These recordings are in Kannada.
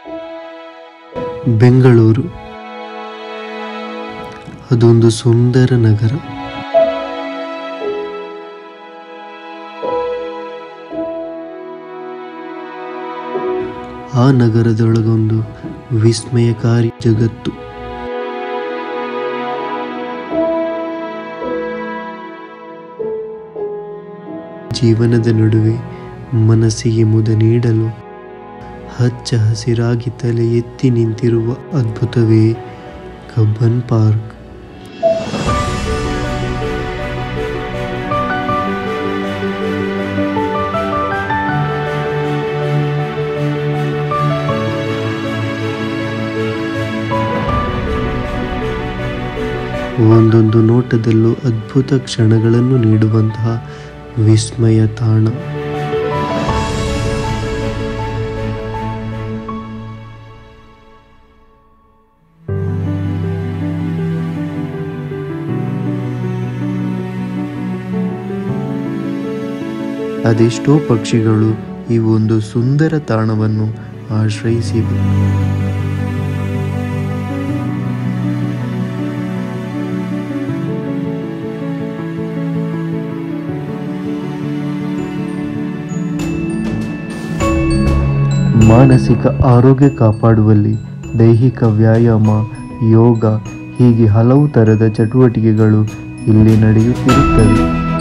ಬೆಂಗಳೂರು ಅದೊಂದು ಸುಂದರ ನಗರ ಆ ನಗರದೊಳಗೊಂದು ವಿಸ್ಮಯಕಾರಿ ಜಗತ್ತು ಜೀವನದ ನಡುವೆ ಮನಸ್ಸಿಗೆ ಮುದ ನೀಡಲು ಹಚ್ಚ ಹಸಿರಾಗಿ ತಲೆ ಎತ್ತಿ ನಿಂತಿರುವ ಅದ್ಭುತವೇ ಕಬ್ಬನ್ ಪಾರ್ಕ್ ಒಂದೊಂದು ನೋಟದಲ್ಲೂ ಅದ್ಭುತ ಕ್ಷಣಗಳನ್ನು ನೀಡುವಂತಹ ವಿಸ್ಮಯ ತಾಣ ಅದೆಷ್ಟೋ ಪಕ್ಷಿಗಳು ಈ ಒಂದು ಸುಂದರ ತಾಣವನ್ನು ಆಶ್ರಯಿಸಿವೆ ಮಾನಸಿಕ ಆರೋಗ್ಯ ಕಾಪಾಡುವಲ್ಲಿ ದೈಹಿಕ ವ್ಯಾಯಾಮ ಯೋಗ ಹೀಗೆ ಹಲವು ಥರದ ಚಟುವಟಿಕೆಗಳು ಇಲ್ಲಿ ನಡೆಯುತ್ತಿರುತ್ತವೆ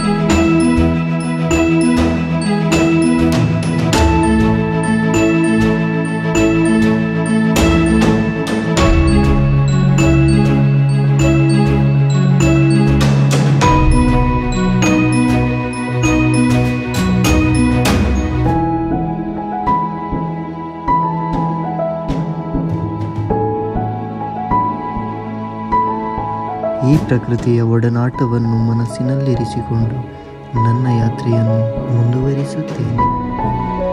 ಈ ಪ್ರಕೃತಿಯ ಒಡನಾಟವನ್ನು ಮನಸ್ಸಿನಲ್ಲಿರಿಸಿಕೊಂಡು ನನ್ನ ಯಾತ್ರೆಯನ್ನು ಮುಂದುವರಿಸುತ್ತೇನೆ